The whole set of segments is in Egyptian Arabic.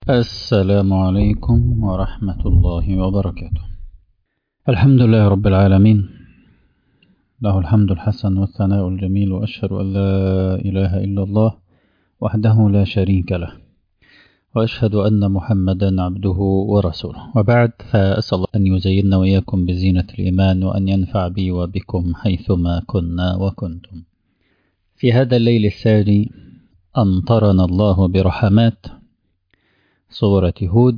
السلام عليكم ورحمة الله وبركاته الحمد لله رب العالمين له الحمد الحسن والثناء الجميل وأشهد أن لا إله إلا الله وحده لا شريك له وأشهد أن محمدا عبده ورسوله وبعد فأسأل الله أن يزيننا وإياكم بزينة الإيمان وأن ينفع بي وبكم حيثما كنا وكنتم في هذا الليل الساري أمطرنا الله برحمات صورة هود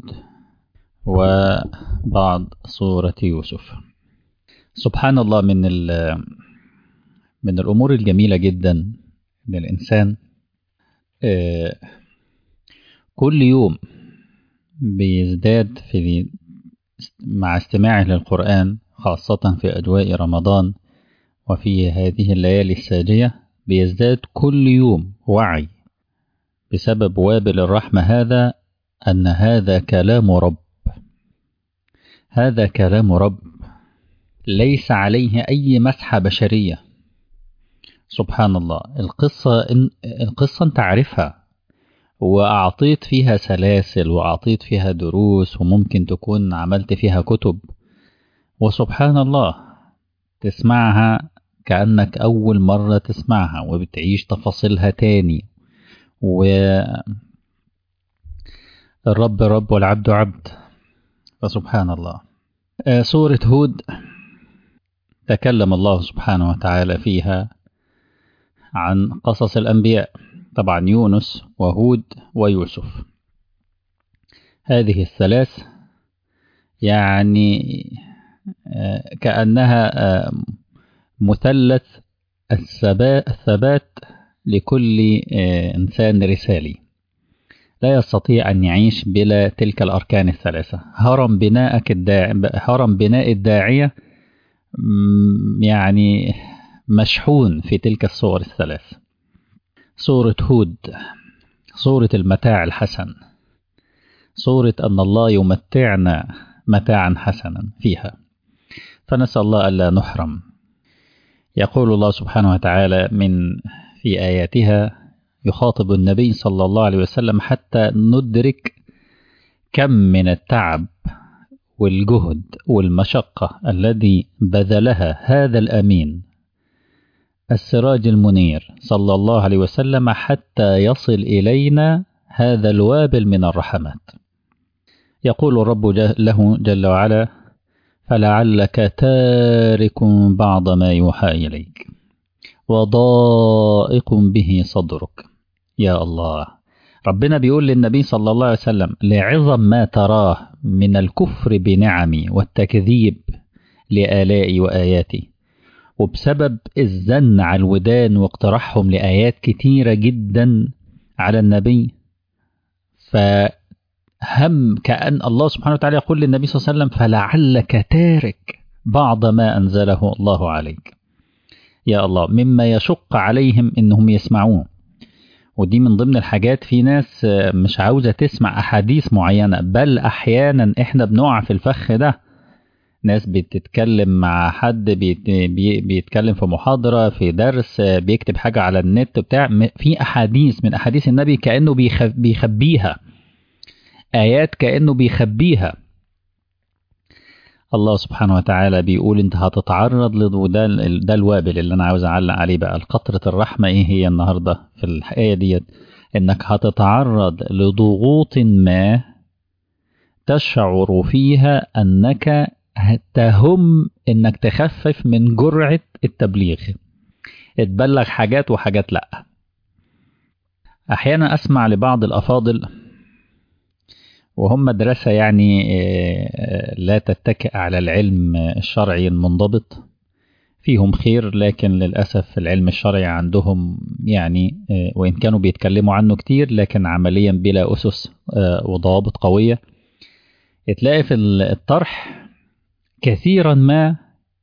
وبعض صورة يوسف سبحان الله من من الأمور الجميلة جدا للإنسان كل يوم بيزداد في مع استماعه للقرآن خاصة في أجواء رمضان وفي هذه الليالي الساجية بيزداد كل يوم وعي بسبب وابل الرحمة هذا أن هذا كلام رب هذا كلام رب ليس عليه أي مسحة بشرية سبحان الله القصة إن القصة أنت عارفها وأعطيت فيها سلاسل وأعطيت فيها دروس وممكن تكون عملت فيها كتب وسبحان الله تسمعها كأنك أول مرة تسمعها وبتعيش تفاصيلها تاني و الرب رب والعبد عبد فسبحان الله سورة هود تكلم الله سبحانه وتعالى فيها عن قصص الأنبياء طبعا يونس وهود ويوسف هذه الثلاث يعني كأنها مثلث الثبات لكل إنسان رسالي لا يستطيع أن يعيش بلا تلك الأركان الثلاثة هرم بناءك الداع... هرم بناء الداعية يعني مشحون في تلك الصور الثلاث صورة هود صورة المتاع الحسن صورة أن الله يمتعنا متاعا حسنا فيها فنسأل الله ألا نحرم يقول الله سبحانه وتعالى من في آياتها يخاطب النبي صلى الله عليه وسلم حتى ندرك كم من التعب والجهد والمشقة الذي بذلها هذا الأمين السراج المنير صلى الله عليه وسلم حتى يصل إلينا هذا الوابل من الرحمات يقول الرب له جل وعلا فلعلك تارك بعض ما يوحى إليك وضائق به صدرك يا الله ربنا بيقول للنبي صلى الله عليه وسلم لعظم ما تراه من الكفر بنعمي والتكذيب لآلائي وآياتي وبسبب الزن على الودان واقتراحهم لآيات كتيرة جدا على النبي فهم كأن الله سبحانه وتعالى يقول للنبي صلى الله عليه وسلم فلعلك تارك بعض ما أنزله الله عليك يا الله مما يشق عليهم إنهم يسمعون ودي من ضمن الحاجات في ناس مش عاوزة تسمع أحاديث معينة بل أحيانا إحنا بنقع في الفخ ده ناس بتتكلم مع حد بيت بيتكلم في محاضرة في درس بيكتب حاجة على النت بتاع في أحاديث من أحاديث النبي كأنه بيخبيها آيات كأنه بيخبيها الله سبحانه وتعالى بيقول انت هتتعرض وده ده الوابل اللي انا عاوز اعلق عليه بقى القطرة الرحمة ايه هي النهاردة في الآية ديت انك هتتعرض لضغوط ما تشعر فيها انك تهم انك تخفف من جرعة التبليغ تبلغ حاجات وحاجات لا احيانا اسمع لبعض الافاضل وهم مدرسة يعني لا تتكئ على العلم الشرعي المنضبط فيهم خير لكن للأسف العلم الشرعي عندهم يعني وإن كانوا بيتكلموا عنه كتير لكن عمليا بلا أسس وضوابط قوية تلاقي في الطرح كثيرا ما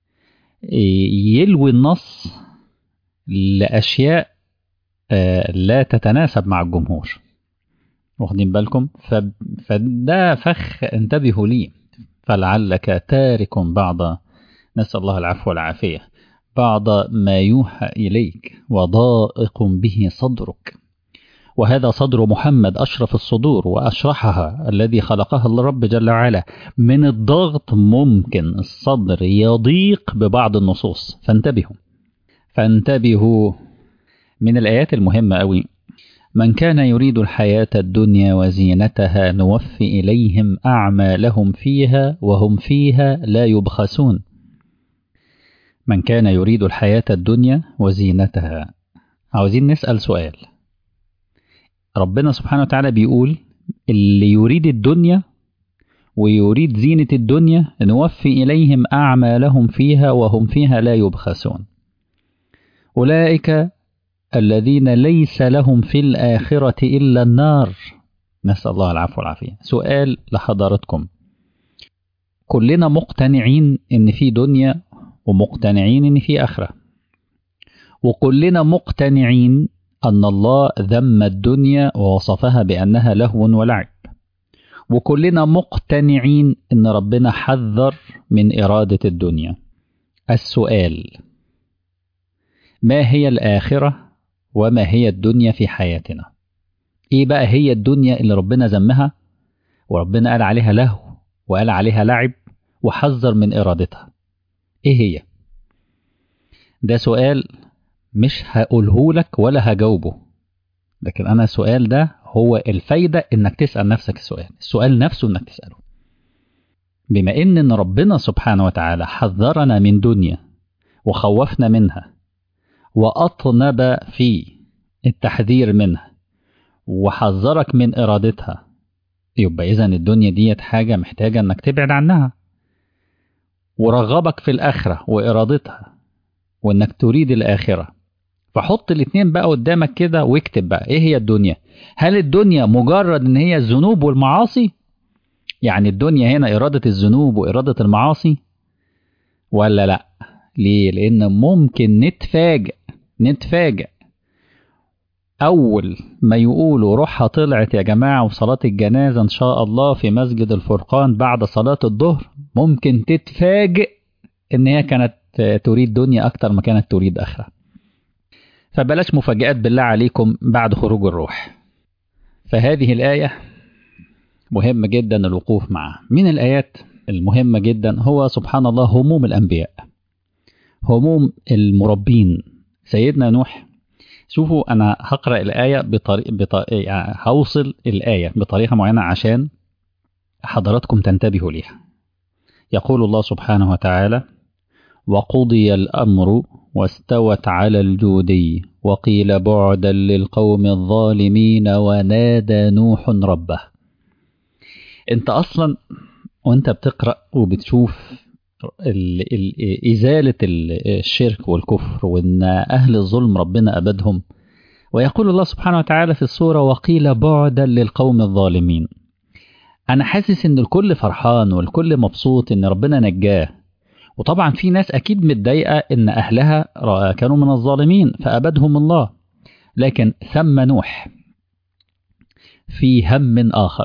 يلوي النص لأشياء لا تتناسب مع الجمهور واخدين بالكم فده فخ انتبهوا ليه فلعلك تارك بعض نسأل الله العفو والعافية بعض ما يوحى إليك وضائق به صدرك وهذا صدر محمد أشرف الصدور وأشرحها الذي خلقها الرب جل وعلا من الضغط ممكن الصدر يضيق ببعض النصوص فانتبهوا فانتبهوا من الآيات المهمة أوي من كان يريد الحياة الدنيا وزينتها نوفي إليهم أعمالهم فيها وهم فيها لا يبخسون من كان يريد الحياة الدنيا وزينتها عاوزين نسأل سؤال ربنا سبحانه وتعالى بيقول اللي يريد الدنيا ويريد زينة الدنيا نوفي إليهم أعمالهم فيها وهم فيها لا يبخسون أولئك الذين ليس لهم في الآخرة إلا النار نسأل الله العفو والعافية سؤال لحضراتكم كلنا مقتنعين إن في دنيا ومقتنعين إن في آخرة وكلنا مقتنعين أن الله ذم الدنيا ووصفها بأنها لهو ولعب وكلنا مقتنعين أن ربنا حذر من إرادة الدنيا السؤال ما هي الآخرة وما هي الدنيا في حياتنا إيه بقى هي الدنيا اللي ربنا ذمها وربنا قال عليها لهو وقال عليها لعب وحذر من إرادتها إيه هي ده سؤال مش هقوله لك ولا هجاوبه لكن أنا السؤال ده هو الفايدة إنك تسأل نفسك السؤال السؤال نفسه إنك تسأله بما إن إن ربنا سبحانه وتعالى حذرنا من دنيا وخوفنا منها وأطنب في التحذير منها وحذرك من إرادتها يبقى إذا الدنيا ديت حاجة محتاجة إنك تبعد عنها ورغبك في الآخرة وإرادتها وإنك تريد الآخرة فحط الاتنين بقى قدامك كده واكتب بقى إيه هي الدنيا هل الدنيا مجرد إن هي الذنوب والمعاصي يعني الدنيا هنا إرادة الذنوب وإرادة المعاصي ولا لأ ليه لأن ممكن نتفاجئ نتفاجئ أول ما يقولوا روحها طلعت يا جماعة وصلاة الجنازة إن شاء الله في مسجد الفرقان بعد صلاة الظهر ممكن تتفاجئ إن هي كانت تريد دنيا أكتر ما كانت تريد آخرة فبلاش مفاجآت بالله عليكم بعد خروج الروح فهذه الآية مهم جدا الوقوف معها من الآيات المهمة جدا هو سبحان الله هموم الأنبياء هموم المربين سيدنا نوح شوفوا أنا هقرأ الآية بطريقة بطريق يعني هوصل الآية بطريقة معينة عشان حضراتكم تنتبهوا ليها يقول الله سبحانه وتعالى وقضي الأمر واستوت على الجودي وقيل بعدا للقوم الظالمين ونادى نوح ربه انت اصلا وانت بتقرا وبتشوف ال ال ازاله الشرك والكفر وان اهل الظلم ربنا ابدهم ويقول الله سبحانه وتعالى في السوره وقيل بعدا للقوم الظالمين انا حاسس ان الكل فرحان والكل مبسوط ان ربنا نجاه وطبعا في ناس اكيد متضايقه ان اهلها كانوا من الظالمين فابدهم الله لكن ثم نوح في هم اخر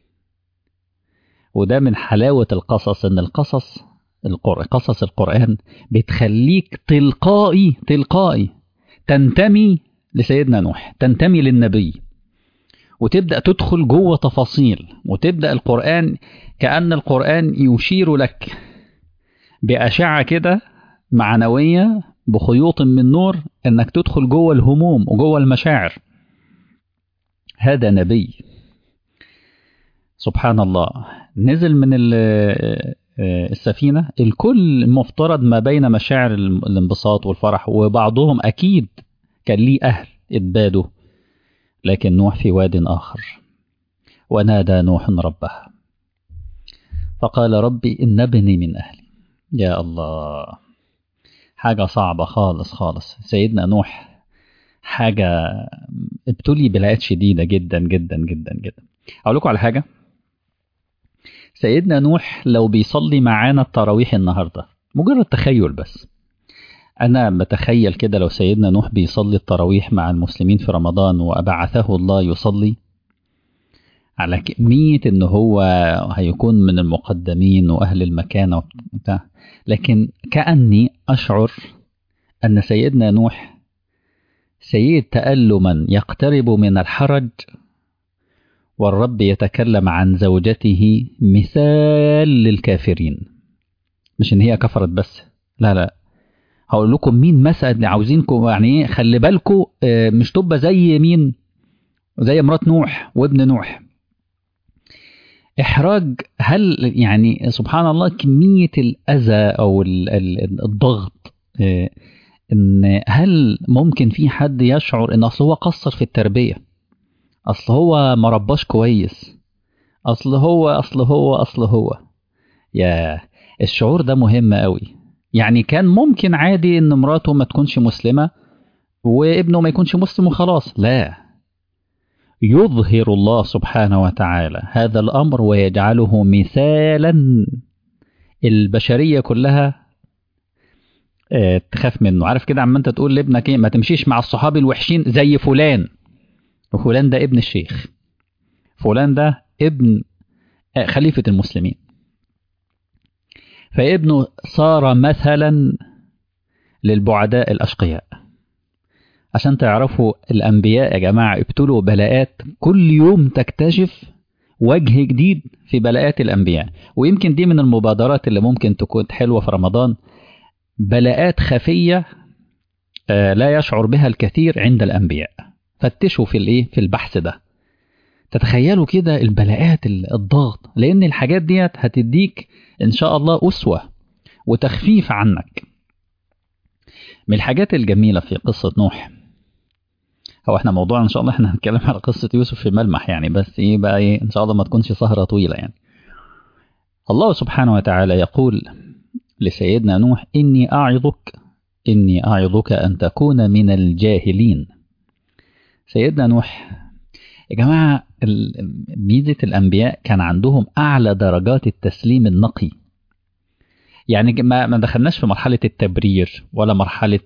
وده من حلاوه القصص ان القصص القر... قصص القران بتخليك تلقائي تلقائي تنتمي لسيدنا نوح تنتمي للنبي وتبدا تدخل جوه تفاصيل وتبدا القران كان القران يشير لك بأشعة كده معنوية بخيوط من نور انك تدخل جوه الهموم وجوه المشاعر هذا نبي سبحان الله نزل من السفينة الكل مفترض ما بين مشاعر الانبساط والفرح وبعضهم أكيد كان ليه أهل اتبادوا لكن نوح في واد آخر ونادى نوح ربه فقال ربي إن ابني من أهلي يا الله حاجة صعبة خالص خالص سيدنا نوح حاجة ابتلي بلاءات شديدة جدا جدا جدا جدا أقول لكم على حاجة سيدنا نوح لو بيصلي معانا التراويح النهاردة مجرد تخيل بس أنا بتخيل كده لو سيدنا نوح بيصلي التراويح مع المسلمين في رمضان وأبعثه الله يصلي على كمية إن هو هيكون من المقدمين وأهل المكانة وبتاع لكن كأني أشعر أن سيدنا نوح سيد تألما يقترب من الحرج والرب يتكلم عن زوجته مثال للكافرين مش ان هي كفرت بس لا لا هقول لكم مين مسأل عاوزينكم يعني ايه خلي بالكم مش تبقى زي مين زي مرات نوح وابن نوح احراج هل يعني سبحان الله كميه الاذى او الضغط ان هل ممكن في حد يشعر ان اصل هو قصر في التربيه اصل هو ما رباش كويس اصل هو اصل هو اصل هو يا الشعور ده مهم قوي يعني كان ممكن عادي ان مراته ما تكونش مسلمه وابنه ما يكونش مسلم وخلاص لا يظهر الله سبحانه وتعالى هذا الامر ويجعله مثالا البشريه كلها اه تخاف منه عارف كده عم انت تقول لابنك ايه ما تمشيش مع الصحاب الوحشين زي فلان وفلان ده ابن الشيخ فلان ده ابن اه خليفه المسلمين فابنه صار مثلا للبعداء الاشقياء عشان تعرفوا الأنبياء يا جماعة ابتلوا بلاءات كل يوم تكتشف وجه جديد في بلاءات الأنبياء ويمكن دي من المبادرات اللي ممكن تكون حلوة في رمضان بلاءات خفية لا يشعر بها الكثير عند الأنبياء فتشوا في الايه في البحث ده تتخيلوا كده البلاءات الضغط لأن الحاجات ديت هتديك إن شاء الله أسوة وتخفيف عنك من الحاجات الجميلة في قصة نوح هو احنا موضوع ان شاء الله احنا هنتكلم على قصة يوسف في ملمح يعني بس ايه بقى ايه ان شاء الله ما تكونش سهرة طويلة يعني الله سبحانه وتعالى يقول لسيدنا نوح إني أعظك إني أعظك أن تكون من الجاهلين سيدنا نوح يا جماعة ميزة الأنبياء كان عندهم أعلى درجات التسليم النقي يعني ما ما دخلناش في مرحله التبرير ولا مرحله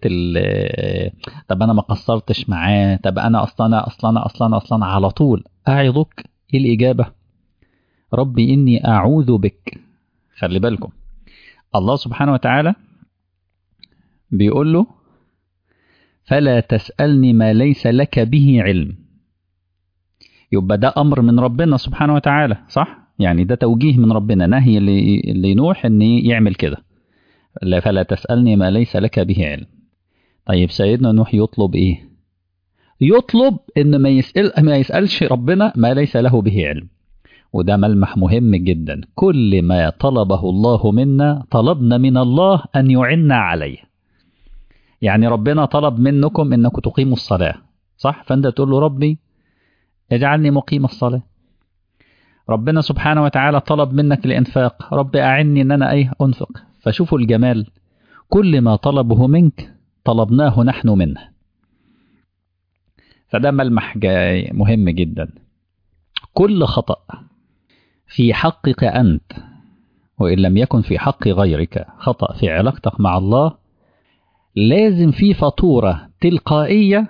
طب انا ما قصرتش معاه طب انا اصلا اصلا اصلا اصلا على طول اعظك ايه الاجابه ربي اني اعوذ بك خلي بالكم الله سبحانه وتعالى بيقول له فلا تسالني ما ليس لك به علم يبقى ده امر من ربنا سبحانه وتعالى صح يعني ده توجيه من ربنا نهي لنوح ان يعمل كده فلا تسألني ما ليس لك به علم طيب سيدنا نوح يطلب ايه يطلب ان ما يسأل ما يسألش ربنا ما ليس له به علم وده ملمح مهم جدا كل ما طلبه الله منا طلبنا من الله ان يعنا عليه يعني ربنا طلب منكم انكم تقيموا الصلاة صح فانت تقول له ربي اجعلني مقيم الصلاه ربنا سبحانه وتعالى طلب منك الإنفاق رب أعني أن أنا أيه أنفق فشوفوا الجمال كل ما طلبه منك طلبناه نحن منه فده ملمح مهم جدا كل خطأ في حقك أنت وإن لم يكن في حق غيرك خطأ في علاقتك مع الله لازم في فاتورة تلقائية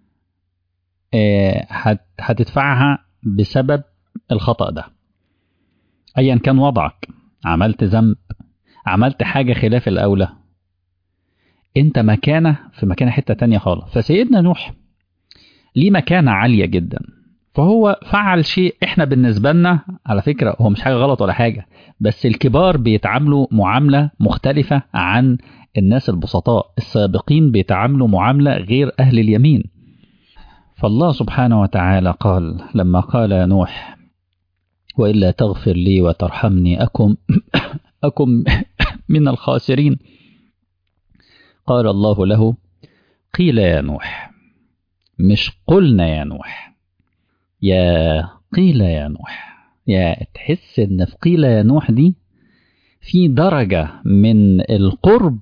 هتدفعها بسبب الخطأ ده أيا كان وضعك عملت ذنب عملت حاجة خلاف الأولى أنت مكانة في مكانة حتة تانية خالص فسيدنا نوح ليه مكانة عالية جدا فهو فعل شيء احنا بالنسبة لنا على فكرة هو مش حاجة غلط ولا حاجة بس الكبار بيتعاملوا معاملة مختلفة عن الناس البسطاء السابقين بيتعاملوا معاملة غير أهل اليمين فالله سبحانه وتعالى قال لما قال نوح وإلا تغفر لي وترحمني أكم أكم من الخاسرين قال الله له قيل يا نوح مش قلنا يا نوح يا قيل يا نوح يا تحس ان في قيل يا نوح دي في درجة من القرب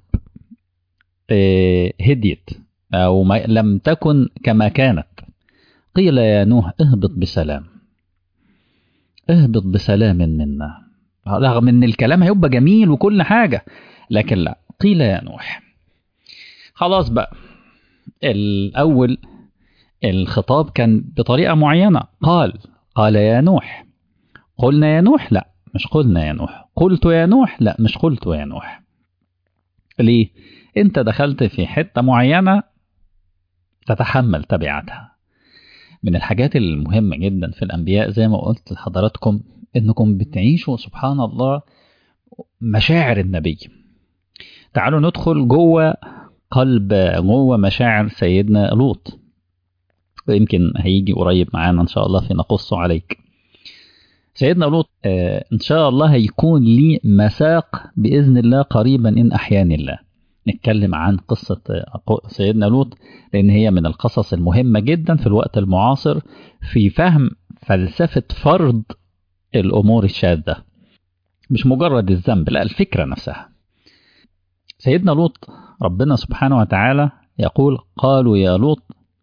هديت أو ما لم تكن كما كانت قيل يا نوح اهبط بسلام اهبط بسلام منا رغم ان الكلام هيبقى جميل وكل حاجة لكن لا قيل يا نوح خلاص بقى الأول الخطاب كان بطريقة معينة قال قال يا نوح قلنا يا نوح لا مش قلنا يا نوح قلت يا نوح لا مش قلت يا نوح ليه انت دخلت في حتة معينة تتحمل تبعاتها من الحاجات المهمة جدا في الأنبياء زي ما قلت لحضراتكم إنكم بتعيشوا سبحان الله مشاعر النبي تعالوا ندخل جوه قلب جوه مشاعر سيدنا لوط ويمكن هيجي قريب معانا إن شاء الله في نقص عليك سيدنا لوط آه إن شاء الله هيكون لي مساق بإذن الله قريبا إن أحياني الله نتكلم عن قصة سيدنا لوط لأن هي من القصص المهمة جدا في الوقت المعاصر في فهم فلسفة فرض الأمور الشاذة مش مجرد الذنب لا الفكرة نفسها سيدنا لوط ربنا سبحانه وتعالى يقول قالوا يا لوط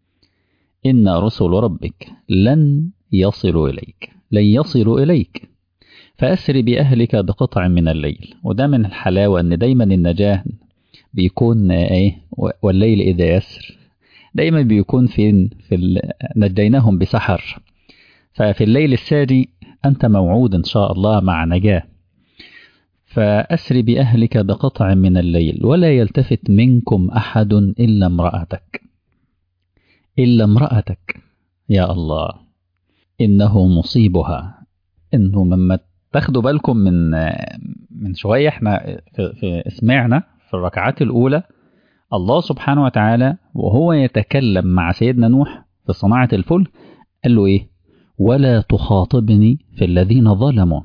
إن رسل ربك لن يصلوا إليك لن يصلوا إليك فأسر بأهلك بقطع من الليل وده من الحلاوة أن دايما النجاة بيكون ايه والليل اذا يسر دايما بيكون في, في نجيناهم بسحر ففي الليل الساري انت موعود ان شاء الله مع نجاه فاسر باهلك بقطع من الليل ولا يلتفت منكم احد الا امراتك الا امراتك يا الله انه مصيبها انه مما تاخدوا بالكم من من شويه احنا في, في سمعنا في الركعات الأولى الله سبحانه وتعالى وهو يتكلم مع سيدنا نوح في صناعة الفلك قال له إيه ولا تخاطبني في الذين ظلموا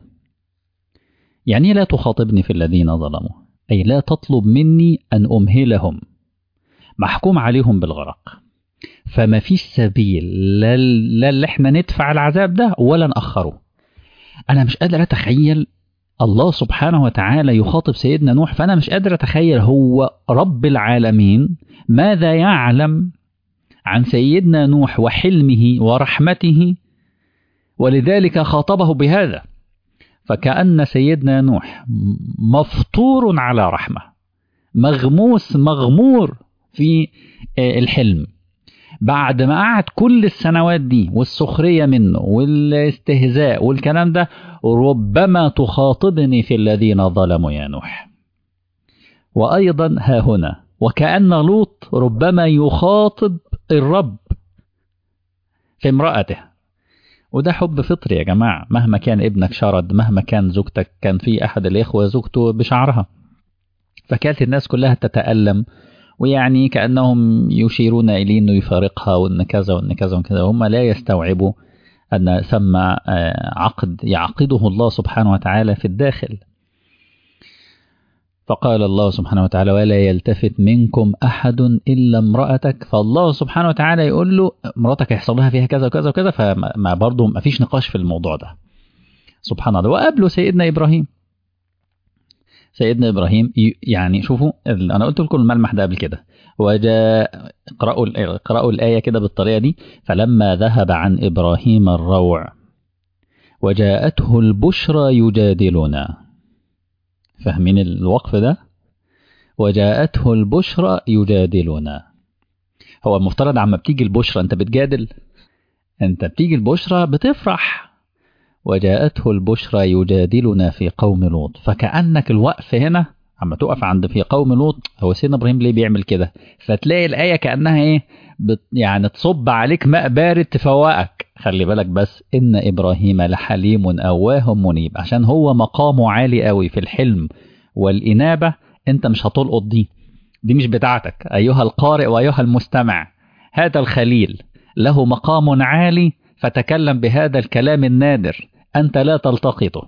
يعني لا تخاطبني في الذين ظلموا أي لا تطلب مني أن أمهلهم محكوم عليهم بالغرق فما فيش سبيل لا اللي احنا ندفع العذاب ده ولا نأخره أنا مش قادر أتخيل الله سبحانه وتعالى يخاطب سيدنا نوح فأنا مش قادر أتخيل هو رب العالمين ماذا يعلم عن سيدنا نوح وحلمه ورحمته ولذلك خاطبه بهذا فكأن سيدنا نوح مفطور على رحمة مغموس مغمور في الحلم بعد ما قعد كل السنوات دي والسخرية منه والاستهزاء والكلام ده ربما تخاطبني في الذين ظلموا يا نوح وأيضا ها هنا وكأن لوط ربما يخاطب الرب في امرأته وده حب فطري يا جماعة مهما كان ابنك شرد مهما كان زوجتك كان في أحد الإخوة زوجته بشعرها فكانت الناس كلها تتألم ويعني كأنهم يشيرون إليه أنه يفارقها وأن كذا وأن كذا وأن كذا هم لا يستوعبوا أن ثم عقد يعقده الله سبحانه وتعالى في الداخل فقال الله سبحانه وتعالى ولا يلتفت منكم أحد إلا امرأتك فالله سبحانه وتعالى يقول له مراتك هيحصل لها فيها كذا وكذا وكذا فما برضه ما فيش نقاش في الموضوع ده سبحان الله وقابله سيدنا إبراهيم سيدنا ابراهيم يعني شوفوا انا قلت لكم الملمح ده قبل كده وجاء اقرأوا اقرأوا الآية كده بالطريقة دي فلما ذهب عن إبراهيم الروع وجاءته البشرى يجادلنا فاهمين الوقف ده وجاءته البشرى يجادلنا هو المفترض عما بتيجي البشرى انت بتجادل انت بتيجي البشرى بتفرح وجاءته البشرى يجادلنا في قوم لوط فكأنك الوقف هنا عما تقف عند في قوم لوط هو سيدنا ابراهيم ليه بيعمل كده فتلاقي الآية كأنها ايه بت يعني تصب عليك ماء بارد تفوقك خلي بالك بس إن إبراهيم لحليم أواه منيب عشان هو مقامه عالي قوي في الحلم والإنابة أنت مش هتلقط دي دي مش بتاعتك أيها القارئ وأيها المستمع هذا الخليل له مقام عالي فتكلم بهذا الكلام النادر أنت لا تلتقطه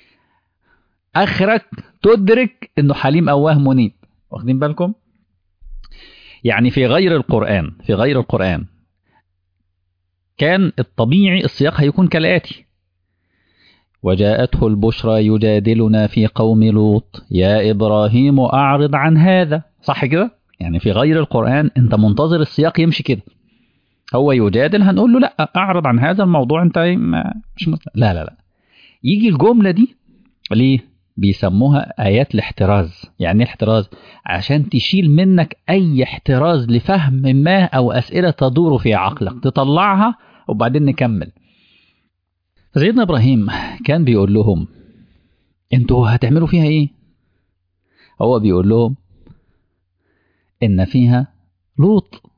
آخرك تدرك أنه حليم أواه منيب واخدين بالكم يعني في غير القرآن في غير القرآن كان الطبيعي السياق هيكون كالآتي وجاءته البشرى يجادلنا في قوم لوط يا إبراهيم أعرض عن هذا صح كده يعني في غير القرآن أنت منتظر السياق يمشي كده هو يجادل هنقول له لا اعرض عن هذا الموضوع انت مش مسلم. لا لا لا يجي الجمله دي ليه بيسموها ايات الاحتراز يعني ايه احتراز عشان تشيل منك اي احتراز لفهم ما او اسئله تدور في عقلك تطلعها وبعدين نكمل سيدنا ابراهيم كان بيقول لهم انتوا هتعملوا فيها ايه هو بيقول لهم ان فيها لوط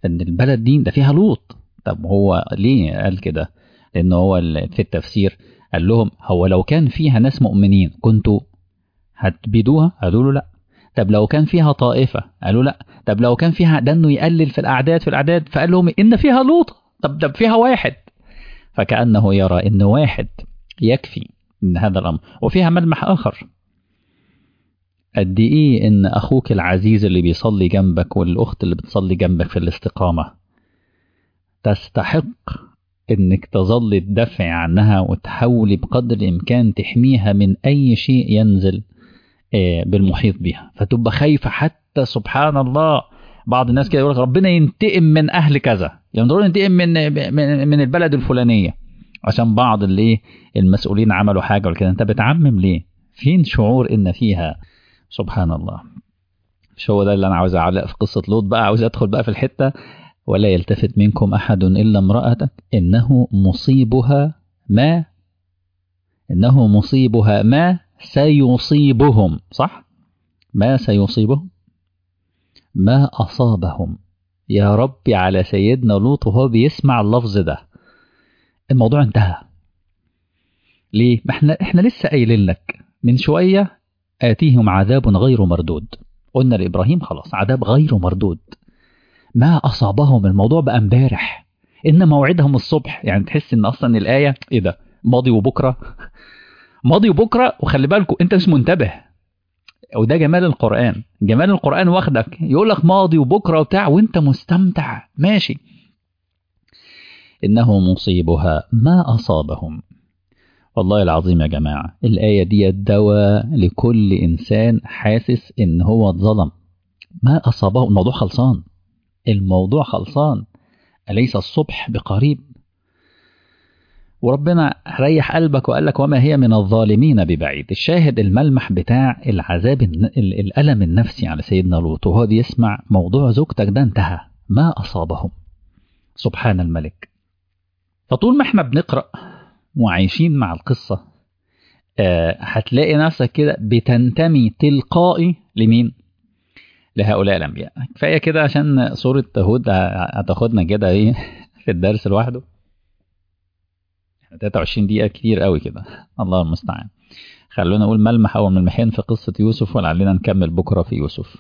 ان البلد دي ده فيها لوط طب هو ليه قال كده لان هو في التفسير قال لهم هو لو كان فيها ناس مؤمنين كنتوا هتبيدوها قالوا له لا طب لو كان فيها طائفة قالوا لا طب لو كان فيها ده انه يقلل في الأعداد في الأعداد فقال لهم إن فيها لوط طب طب فيها واحد فكأنه يرى إن واحد يكفي من هذا الأمر وفيها ملمح آخر قد إيه إن أخوك العزيز اللي بيصلي جنبك والأخت اللي بتصلي جنبك في الاستقامة تستحق إنك تظل تدافع عنها وتحاولي بقدر الإمكان تحميها من أي شيء ينزل بالمحيط بها فتبقى خايفة حتى سبحان الله بعض الناس كده يقول لك ربنا ينتقم من أهل كذا ينظرون ينتقم من من من البلد الفلانية عشان بعض اللي المسؤولين عملوا حاجة ولا كده أنت بتعمم ليه؟ فين شعور إن فيها سبحان الله مش هو ده اللي أنا عاوز أعلق في قصة لوط بقى عاوز أدخل بقى في الحتة ولا يلتفت منكم أحد إلا امرأتك إنه مصيبها ما إنه مصيبها ما سيصيبهم صح ما سيصيبهم ما أصابهم يا ربي على سيدنا لوط وهو بيسمع اللفظ ده الموضوع انتهى ليه ما احنا احنا لسه قايلين لك من شويه اتيهم عذاب غير مردود قلنا لابراهيم خلاص عذاب غير مردود ما اصابهم الموضوع بقى امبارح ان موعدهم الصبح يعني تحس ان اصلا الايه ايه ده ماضي وبكره ماضي وبكره وخلي بالكم انت مش منتبه وده جمال القرآن جمال القرآن واخدك يقول لك ماضي وبكرة وبتاع وانت مستمتع ماشي إنه مصيبها ما أصابهم والله العظيم يا جماعة الآية دي الدواء لكل إنسان حاسس إن هو اتظلم ما أصابه الموضوع خلصان الموضوع خلصان أليس الصبح بقريب وربنا ريح قلبك وقال لك وما هي من الظالمين ببعيد الشاهد الملمح بتاع العذاب الألم النفسي على سيدنا لوط وهو بيسمع موضوع زوجتك ده انتهى ما أصابهم سبحان الملك فطول ما احنا بنقرأ وعايشين مع القصة آه هتلاقي نفسك كده بتنتمي تلقائي لمين لهؤلاء الأنبياء كفاية كده عشان سورة هود هتاخدنا كده ايه في الدرس لوحده 23 دقيقة كتير قوي كده الله المستعان خلونا نقول ملمح أو ملمحين في قصة يوسف ولعلنا نكمل بكرة في يوسف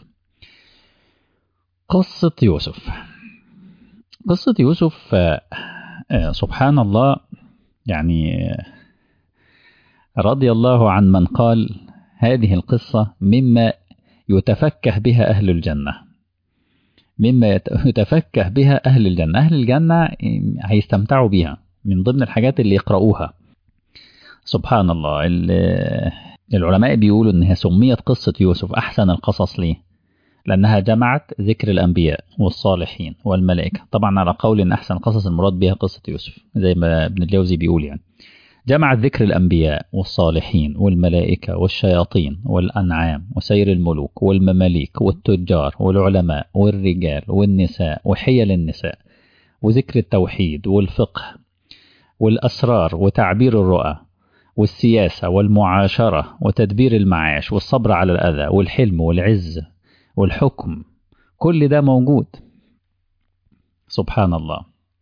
قصة يوسف قصة يوسف سبحان الله يعني رضي الله عن من قال هذه القصة مما يتفكه بها أهل الجنة مما يتفكه بها أهل الجنة أهل الجنة هيستمتعوا بها من ضمن الحاجات اللي يقرؤوها سبحان الله العلماء بيقولوا انها سميت قصة يوسف احسن القصص ليه لانها جمعت ذكر الانبياء والصالحين والملائكة طبعا على قول ان احسن القصص المراد بها قصة يوسف زي ما ابن الجوزي بيقول يعني جمعت ذكر الانبياء والصالحين والملائكة والشياطين والانعام وسير الملوك والمماليك والتجار والعلماء والرجال والنساء وحيل النساء وذكر التوحيد والفقه والأسرار وتعبير الرؤى والسياسة والمعاشرة وتدبير المعاش والصبر على الأذى والحلم والعز والحكم كل ده موجود سبحان الله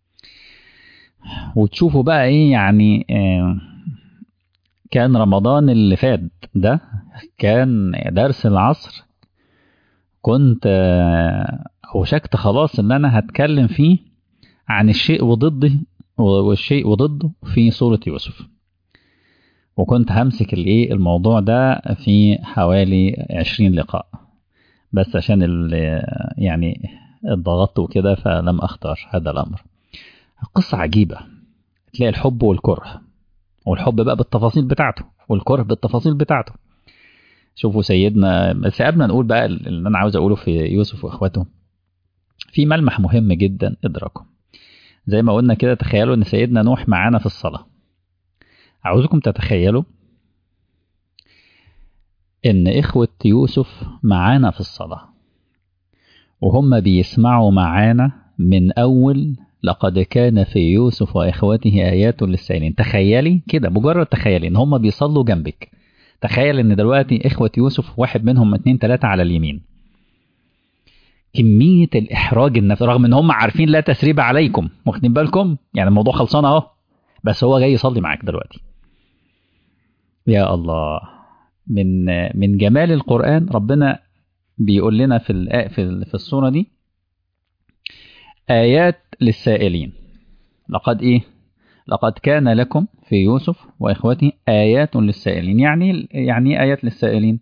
وتشوفوا بقى ايه يعني آه كان رمضان اللي فات ده كان درس العصر كنت آه اوشكت خلاص ان انا هتكلم فيه عن الشيء وضده والشيء وضده في سورة يوسف وكنت همسك الايه الموضوع ده في حوالي عشرين لقاء بس عشان يعني اتضغطت وكده فلم اختار هذا الامر قصة عجيبة تلاقي الحب والكره والحب بقى بالتفاصيل بتاعته والكره بالتفاصيل بتاعته شوفوا سيدنا بس قبل نقول بقى اللي انا عاوز اقوله في يوسف واخواته في ملمح مهم جدا ادراكه زي ما قلنا كده تخيلوا ان سيدنا نوح معانا في الصلاة عاوزكم تتخيلوا ان اخوة يوسف معانا في الصلاة وهم بيسمعوا معانا من اول لقد كان في يوسف واخوته ايات للسائلين تخيلي كده مجرد تخيلي ان هم بيصلوا جنبك تخيل ان دلوقتي اخوة يوسف واحد منهم اتنين تلاتة على اليمين كميه الاحراج النفسي رغم ان هم عارفين لا تسريب عليكم واخدين بالكم يعني الموضوع خلصان اهو بس هو جاي يصلي معاك دلوقتي يا الله من من جمال القران ربنا بيقول لنا في الآ- في ال- في السوره دي ايات للسائلين لقد ايه لقد كان لكم في يوسف واخوته ايات للسائلين يعني يعني ايه ايات للسائلين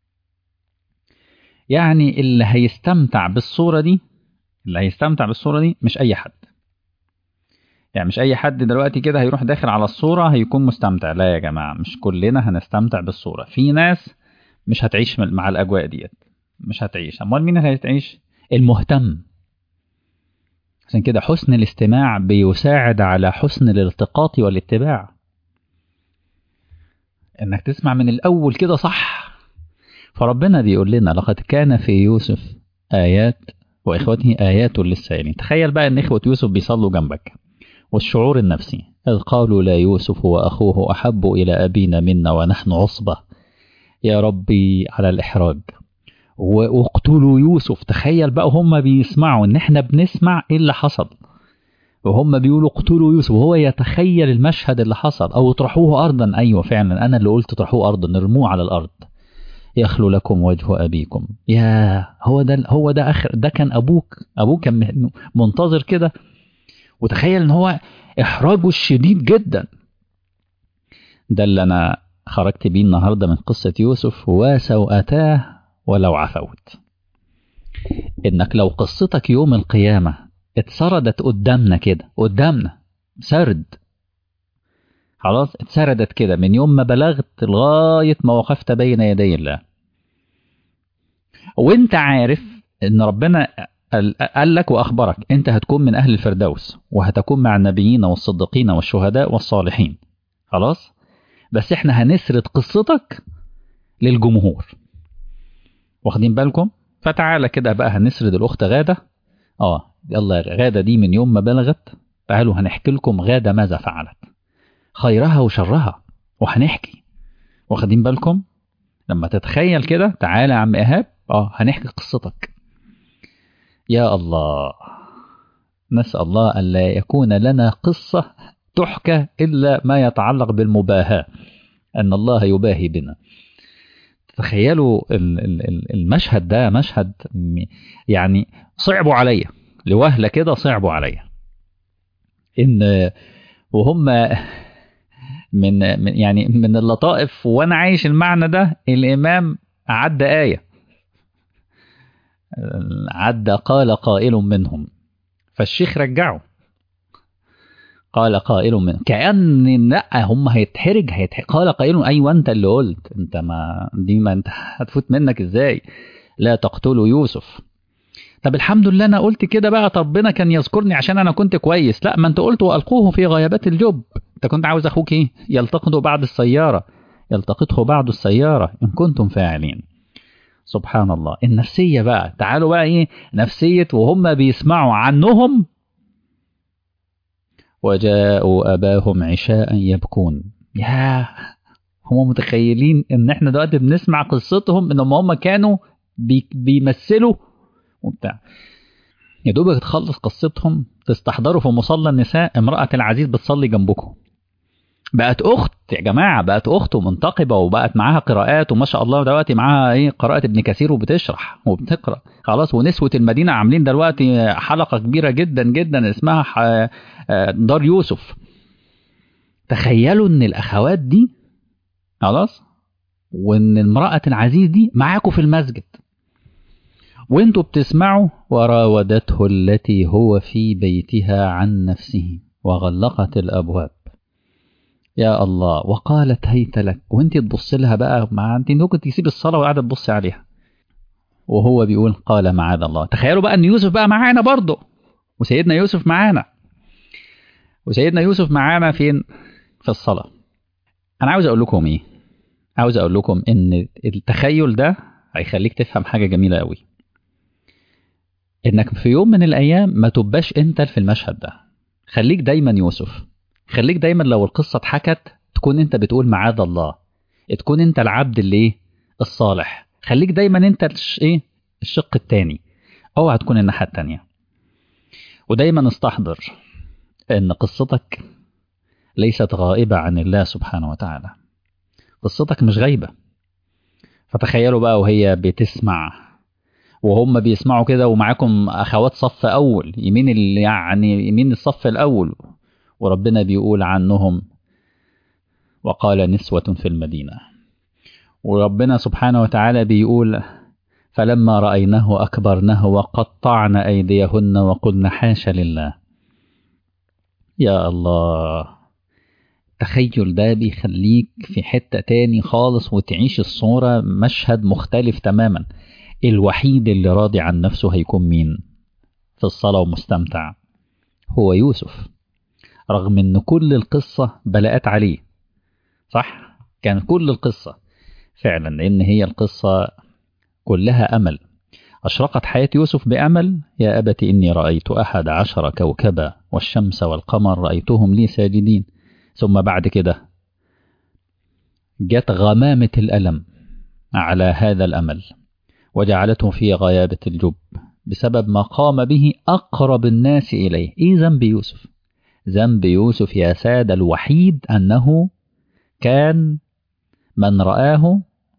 يعني اللي هيستمتع بالصوره دي اللي هيستمتع بالصوره دي مش اي حد يعني مش اي حد دلوقتي كده هيروح داخل على الصوره هيكون مستمتع لا يا جماعه مش كلنا هنستمتع بالصوره في ناس مش هتعيش مع الاجواء ديت مش هتعيش امال مين اللي هتعيش المهتم عشان كده حسن الاستماع بيساعد على حسن الالتقاط والاتباع انك تسمع من الاول كده صح فربنا بيقول لنا لقد كان في يوسف ايات واخوته ايات للسائلين تخيل بقى ان اخوه يوسف بيصلوا جنبك والشعور النفسي إذ قالوا لا يوسف وأخوه أحب إلى أبينا منا ونحن عصبة يا ربي على الإحراج و- واقتلوا يوسف تخيل بقى هم بيسمعوا ان احنا بنسمع ايه اللي حصل وهم بيقولوا اقتلوا يوسف وهو يتخيل المشهد اللي حصل او اطرحوه ارضا ايوه فعلا انا اللي قلت اطرحوه ارضا نرموه على الارض يخلو لكم وجه ابيكم يا هو ده هو ده اخر ده كان ابوك ابوك كان منتظر كده وتخيل ان هو احراجه الشديد جدا ده اللي انا خرجت بيه النهارده من قصه يوسف وسوءتاه ولو عفوت انك لو قصتك يوم القيامه اتسردت قدامنا كده قدامنا سرد خلاص اتسردت كده من يوم ما بلغت لغايه ما وقفت بين يدي الله وانت عارف ان ربنا قال- قال لك واخبرك انت هتكون من اهل الفردوس وهتكون مع النبيين والصديقين والشهداء والصالحين خلاص بس احنا هنسرد قصتك للجمهور واخدين بالكم فتعالى كده بقى هنسرد الاخت غاده اه يلا غاده دي من يوم ما بلغت تعالوا هنحكي لكم غاده ماذا فعلت خيرها وشرها وهنحكي واخدين بالكم لما تتخيل كده تعالى يا عم ايهاب اه هنحكي قصتك يا الله نسال الله الا يكون لنا قصه تحكى الا ما يتعلق بالمباهاه ان الله يباهي بنا تخيلوا ال- ال- ال- المشهد ده مشهد م- يعني صعبوا عليا لوهله كده صعبوا عليا ان وهم من من- يعني من اللطائف وانا عايش المعنى ده الامام عدى ايه عدى قال قائل منهم فالشيخ رجعه قال قائل من كأن لا هم هيتحرج هيتحرج قال قائل ايوه انت اللي قلت انت ما دي ما انت هتفوت منك ازاي لا تقتلوا يوسف طب الحمد لله انا قلت كده بقى طب ربنا كان يذكرني عشان انا كنت كويس لا ما انت قلت والقوه في غيابات الجب انت كنت عاوز اخوك ايه يلتقطه بعد السياره يلتقطه بعد السياره ان كنتم فاعلين سبحان الله النفسيه بقى تعالوا بقى ايه نفسيه وهم بيسمعوا عنهم وجاءوا اباهم عشاء يبكون يا هم متخيلين ان احنا دلوقتي بنسمع قصتهم ان هم كانوا بي بيمثلوا وبتاع يا دوبك تخلص قصتهم تستحضروا في مصلى النساء امرأة العزيز بتصلي جنبكم بقت أخت يا جماعة بقت أخت ومنتقبة وبقت معاها قراءات وما شاء الله دلوقتي معاها إيه قراءة ابن كثير وبتشرح وبتقرأ خلاص ونسوة المدينة عاملين دلوقتي حلقة كبيرة جدا جدا اسمها ح- آه، دار يوسف تخيلوا إن الأخوات دي خلاص وإن امرأة العزيز دي معاكم في المسجد وانتوا بتسمعوا وراودته التي هو في بيتها عن نفسه وغلقت الابواب يا الله وقالت هيت لك وانت تبص لها بقى مع انت ممكن تسيب الصلاه وقاعده تبص عليها وهو بيقول قال معاذ الله تخيلوا بقى ان يوسف بقى معانا برضه وسيدنا يوسف معانا وسيدنا يوسف معانا فين في الصلاه انا عاوز اقول لكم ايه عاوز اقول لكم ان التخيل ده هيخليك تفهم حاجه جميله قوي انك في يوم من الايام ما تبقاش انت في المشهد ده خليك دايما يوسف خليك دايما لو القصه اتحكت تكون انت بتقول معاذ الله تكون انت العبد اللي ايه الصالح خليك دايما انت الش- ايه الشق التاني اوعى تكون الناحية التانية ودايما استحضر ان قصتك ليست غائبة عن الله سبحانه وتعالى قصتك مش غايبة فتخيلوا بقى وهي بتسمع وهم بيسمعوا كده ومعاكم اخوات صف اول يمين ال- يعني يمين الصف الاول وربنا بيقول عنهم وقال نسوة في المدينة وربنا سبحانه وتعالى بيقول فلما رأيناه أكبرناه وقطعن أيديهن وقلن حاش لله يا الله تخيل ده بيخليك في حتة تاني خالص وتعيش الصورة مشهد مختلف تماما الوحيد اللي راضي عن نفسه هيكون مين في الصلاة ومستمتع هو يوسف رغم ان كل القصة بلاءات عليه صح كان كل القصة فعلا لان هي القصة كلها امل اشرقت حياة يوسف بامل يا ابت اني رأيت احد عشر كوكبا والشمس والقمر رأيتهم لي ساجدين ثم بعد كده جت غمامة الألم على هذا الأمل وجعلته في غيابة الجب بسبب ما قام به أقرب الناس إليه إيه ذنب يوسف ذنب يوسف يا سادة الوحيد أنه كان من رآه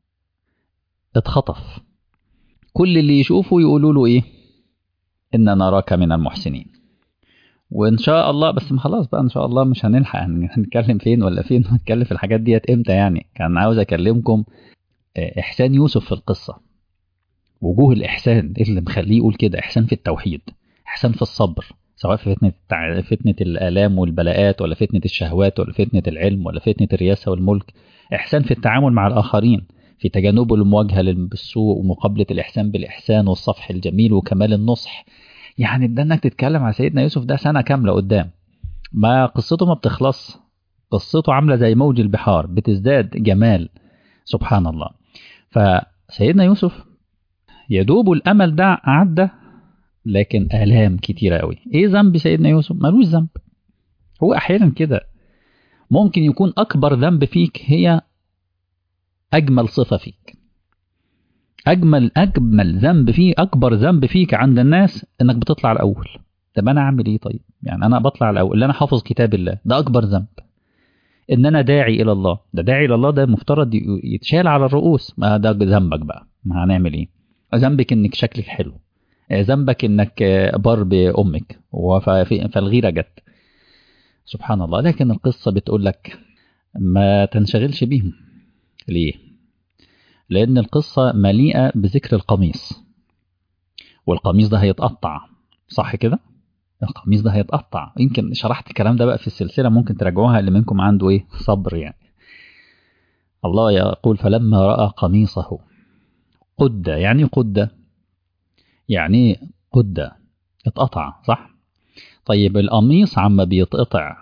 اتخطف كل اللي يشوفه يقولوا له إيه إن نراك من المحسنين وإن شاء الله بس خلاص بقى إن شاء الله مش هنلحق هنتكلم فين ولا فين هنتكلم في الحاجات ديت إمتى يعني كان عاوز أكلمكم إحسان يوسف في القصة وجوه الإحسان إيه اللي مخليه يقول كده إحسان في التوحيد إحسان في الصبر سواء في فتنة فتنة الآلام والبلاءات ولا فتنة الشهوات ولا فتنة العلم ولا فتنة الرياسة والملك إحسان في التعامل مع الآخرين في تجنب المواجهة بالسوء ومقابلة الإحسان بالإحسان والصفح الجميل وكمال النصح يعني ده إنك تتكلم على سيدنا يوسف ده سنة كاملة قدام ما قصته ما بتخلص قصته عاملة زي موج البحار بتزداد جمال سبحان الله فسيدنا يوسف يدوب الأمل ده عدى لكن آلام كتيرة قوي إيه ذنب سيدنا يوسف ملوش ذنب هو أحيانا كده ممكن يكون أكبر ذنب فيك هي أجمل صفة فيك أجمل أجمل ذنب فيه أكبر ذنب فيك عند الناس إنك بتطلع الأول طب أنا أعمل إيه طيب يعني أنا بطلع الأول اللي أنا حافظ كتاب الله ده أكبر ذنب إن أنا داعي إلى الله ده داعي إلى الله ده مفترض يتشال على الرؤوس ما ده ذنبك بقى ما هنعمل إيه ذنبك إنك شكلك حلو ذنبك إنك بر بأمك فالغيرة جت سبحان الله لكن القصة بتقول لك ما تنشغلش بيهم ليه لأن القصة مليئة بذكر القميص والقميص ده هيتقطع صح كده القميص ده هيتقطع يمكن شرحت الكلام ده بقى في السلسلة ممكن تراجعوها اللي منكم عنده ايه صبر يعني الله يقول فلما رأى قميصه قد يعني قد يعني قد اتقطع صح طيب القميص عما بيتقطع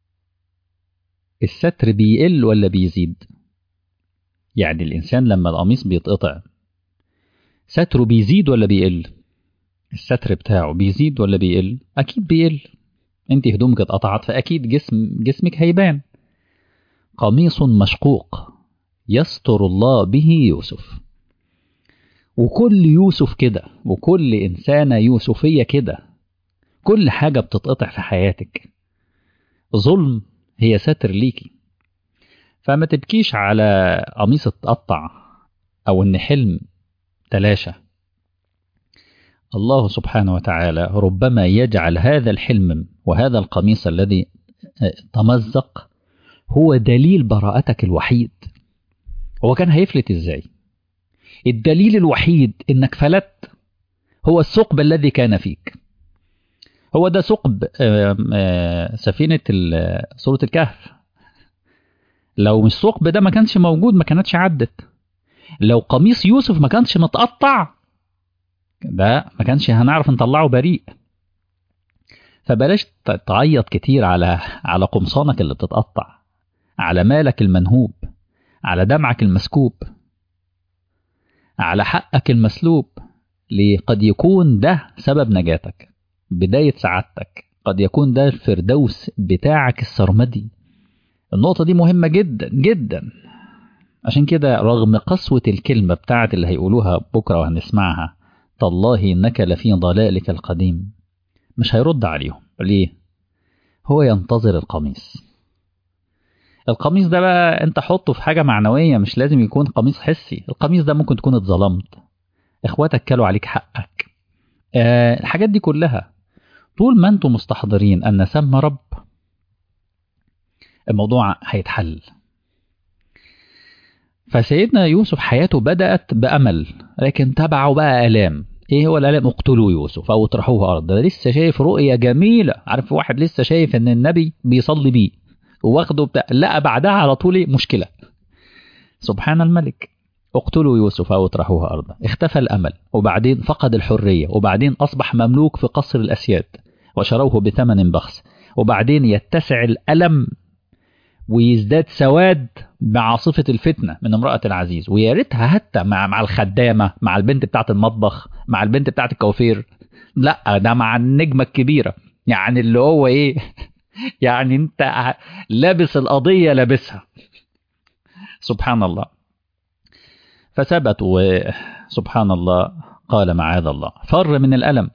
الستر بيقل ولا بيزيد يعني الإنسان لما القميص بيتقطع ستره بيزيد ولا بيقل الستر بتاعه بيزيد ولا بيقل أكيد بيقل انت هدومك اتقطعت فأكيد جسم جسمك هيبان قميص مشقوق يستر الله به يوسف وكل يوسف كده وكل إنسانة يوسفية كده كل حاجة بتتقطع في حياتك ظلم هي ستر ليكي فما تبكيش على قميص اتقطع أو إن حلم تلاشى الله سبحانه وتعالى ربما يجعل هذا الحلم وهذا القميص الذي تمزق هو دليل براءتك الوحيد هو كان هيفلت ازاي الدليل الوحيد انك فلت هو الثقب الذي كان فيك هو ده ثقب سفينة سورة الكهف لو مش الثقب ده ما كانش موجود ما كانتش عدت لو قميص يوسف ما كانش متقطع ده ما كانش هنعرف نطلعه بريء فبلاش تعيط كتير على على قمصانك اللي بتتقطع على مالك المنهوب على دمعك المسكوب على حقك المسلوب ليه قد يكون ده سبب نجاتك بداية سعادتك قد يكون ده الفردوس بتاعك السرمدي النقطة دي مهمة جدا جدا عشان كده رغم قسوة الكلمة بتاعت اللي هيقولوها بكرة وهنسمعها تالله إنك لفي ضلالك القديم مش هيرد عليهم ليه هو ينتظر القميص القميص ده بقى انت حطه في حاجة معنوية مش لازم يكون قميص حسي القميص ده ممكن تكون اتظلمت اخواتك كلوا عليك حقك أه الحاجات دي كلها طول ما انتم مستحضرين ان سمى رب الموضوع هيتحل فسيدنا يوسف حياته بدأت بأمل لكن تبعه بقى آلام ايه هو الآلام اقتلوا يوسف او اطرحوه أرض ده لسه شايف رؤية جميلة عارف واحد لسه شايف ان النبي بيصلي بيه واخده بتاع لا بعدها على طول مشكلة سبحان الملك اقتلوا يوسف او اطرحوه أرضا اختفى الأمل وبعدين فقد الحرية وبعدين أصبح مملوك في قصر الأسياد وشروه بثمن بخس وبعدين يتسع الألم ويزداد سواد بعاصفة الفتنة من امرأة العزيز ويا ريتها حتى مع مع الخدامة مع البنت بتاعة المطبخ مع البنت بتاعة الكوافير لا ده مع النجمة الكبيرة يعني اللي هو ايه يعني انت لابس القضية لابسها سبحان الله فثبت وسبحان الله قال معاذ الله فر من الألم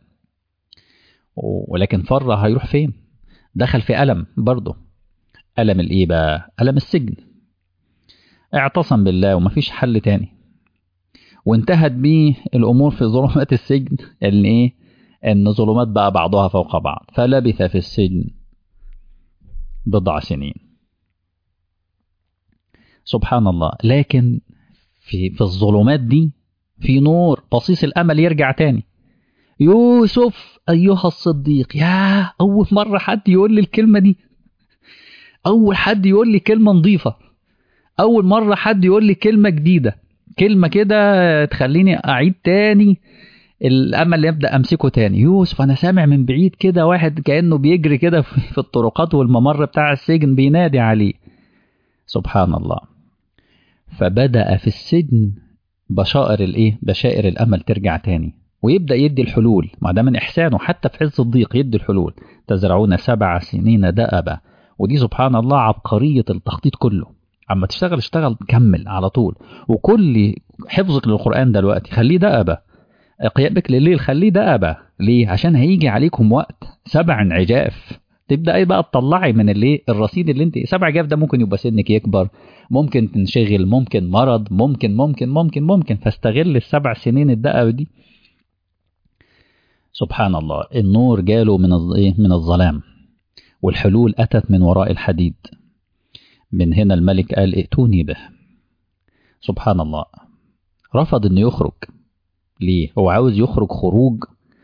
ولكن فر هيروح فين دخل في ألم برضه ألم الإيه بقى ألم السجن اعتصم بالله ومفيش حل تاني وانتهت بيه الأمور في ظلمات السجن ان إيه إن ظلمات بقى بعضها فوق بعض فلبث في السجن بضع سنين سبحان الله لكن في في الظلمات دي في نور بصيص الأمل يرجع تاني يوسف أيها الصديق يا أول مرة حد يقول لي الكلمة دي أول حد يقول لي كلمة نظيفة أول مرة حد يقول لي كلمة جديدة كلمة كده تخليني أعيد تاني الأمل اللي يبدأ أمسكه تاني يوسف أنا سامع من بعيد كده واحد كأنه بيجري كده في الطرقات والممر بتاع السجن بينادي عليه سبحان الله فبدأ في السجن بشائر الإيه بشائر الأمل ترجع تاني ويبدأ يدي الحلول ما ده من إحسانه حتى في عز الضيق يدي الحلول تزرعون سبع سنين دأبا ودي سبحان الله عبقرية التخطيط كله اما تشتغل اشتغل كمل على طول وكل حفظك للقرآن دلوقتي خليه دأبة قيامك لليل خليه دأبة ليه عشان هيجي عليكم وقت سبع عجاف تبدا ايه بقى تطلعي من اللي الرصيد اللي انت سبع عجاف ده ممكن يبقى سنك يكبر ممكن تنشغل ممكن مرض ممكن ممكن ممكن ممكن فاستغل السبع سنين الدقه دي سبحان الله النور جاله من من الظلام والحلول أتت من وراء الحديد من هنا الملك قال ائتوني به سبحان الله رفض انه يخرج ليه هو عاوز يخرج خروج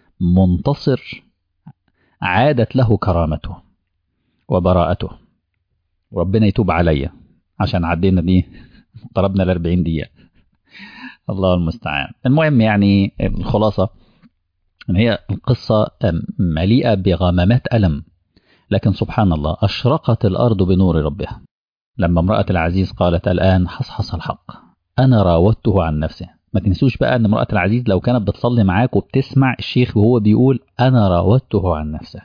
منتصر عادت له كرامته وبراءته وربنا يتوب عليا عشان عدينا دي قربنا ل 40 دقيقة الله المستعان المهم يعني الخلاصة ان هي القصة مليئة بغمامات ألم لكن سبحان الله أشرقت الأرض بنور ربها لما امرأة العزيز قالت الآن حصحص الحق أنا راودته عن نفسه ما تنسوش بقى أن امرأة العزيز لو كانت بتصلي معاك وبتسمع الشيخ وهو بيقول أنا راودته عن نفسه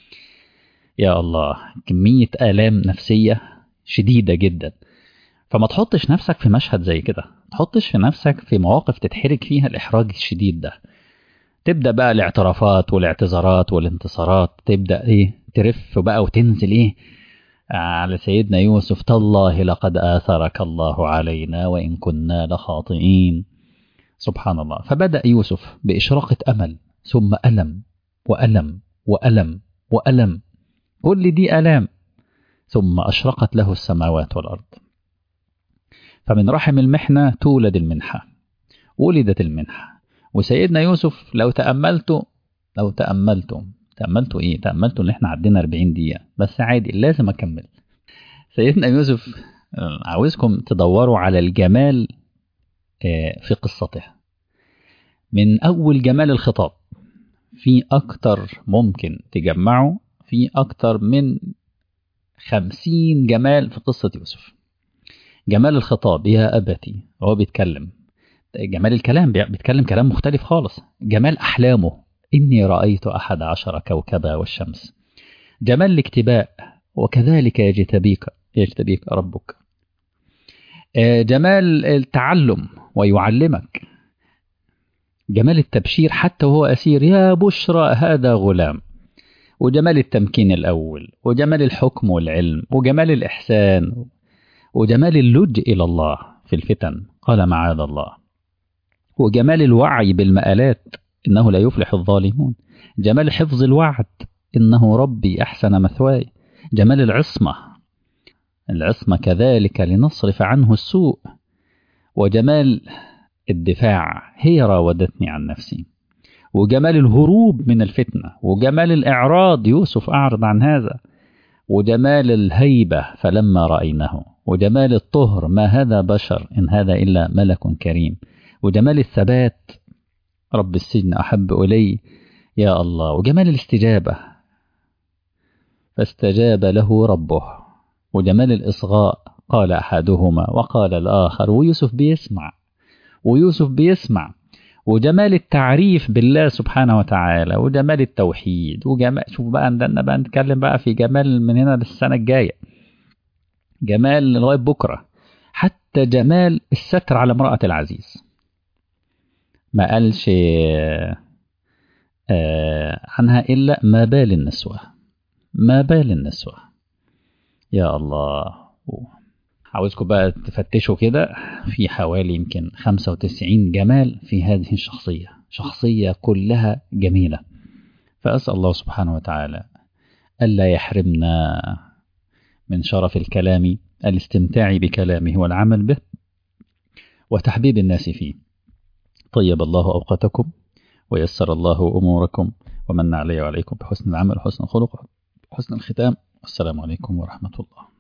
يا الله كمية آلام نفسية شديدة جدا فما تحطش نفسك في مشهد زي كده تحطش في نفسك في مواقف تتحرك فيها الإحراج الشديد ده تبدأ بقى الاعترافات والاعتذارات والانتصارات تبدأ ايه ترف بقى وتنزل ايه على سيدنا يوسف تالله لقد آثرك الله علينا وإن كنا لخاطئين سبحان الله فبدأ يوسف بإشراقة أمل ثم ألم وألم وألم وألم كل دي ألام ثم أشرقت له السماوات والأرض فمن رحم المحنة تولد المنحة ولدت المنحة وسيدنا يوسف لو تأملتوا لو تأملتوا تأملتوا إيه؟ تأملتوا إن إحنا عدينا 40 دقيقة بس عادي لازم أكمل سيدنا يوسف عاوزكم تدوروا على الجمال في قصته من أول جمال الخطاب في أكتر ممكن تجمعوا في أكتر من خمسين جمال في قصة يوسف جمال الخطاب يا أبتي هو بيتكلم جمال الكلام بيتكلم كلام مختلف خالص جمال أحلامه إني رأيت أحد عشر كوكبا والشمس جمال الاكتباء وكذلك يجتبيك يجتبيك ربك جمال التعلم ويعلمك جمال التبشير حتى وهو أسير يا بشرى هذا غلام وجمال التمكين الأول وجمال الحكم والعلم وجمال الإحسان وجمال اللجء إلى الله في الفتن قال معاذ الله وجمال الوعي بالمآلات إنه لا يفلح الظالمون جمال حفظ الوعد إنه ربي أحسن مثواي جمال العصمة العصمة كذلك لنصرف عنه السوء وجمال الدفاع هي راودتني عن نفسي وجمال الهروب من الفتنة وجمال الإعراض يوسف أعرض عن هذا وجمال الهيبة فلما رأيناه وجمال الطهر ما هذا بشر إن هذا إلا ملك كريم وجمال الثبات رب السجن أحب إلي يا الله وجمال الاستجابة فاستجاب له ربه وجمال الإصغاء قال أحدهما وقال الآخر ويوسف بيسمع ويوسف بيسمع وجمال التعريف بالله سبحانه وتعالى وجمال التوحيد وجمال شوف بقى عندنا بقى نتكلم بقى في جمال من هنا للسنة الجاية جمال لغاية بكرة حتى جمال الستر على امرأة العزيز ما قالش عنها إلا ما بال النسوة ما بال النسوة يا الله عاوزكم بقى تفتشوا كده في حوالي يمكن 95 جمال في هذه الشخصية شخصية كلها جميلة فأسأل الله سبحانه وتعالى ألا يحرمنا من شرف الكلام الاستمتاع بكلامه والعمل به وتحبيب الناس فيه طيب الله أوقاتكم ويسر الله أموركم ومن علي وعليكم بحسن العمل وحسن الخلق وحسن الختام والسلام عليكم ورحمة الله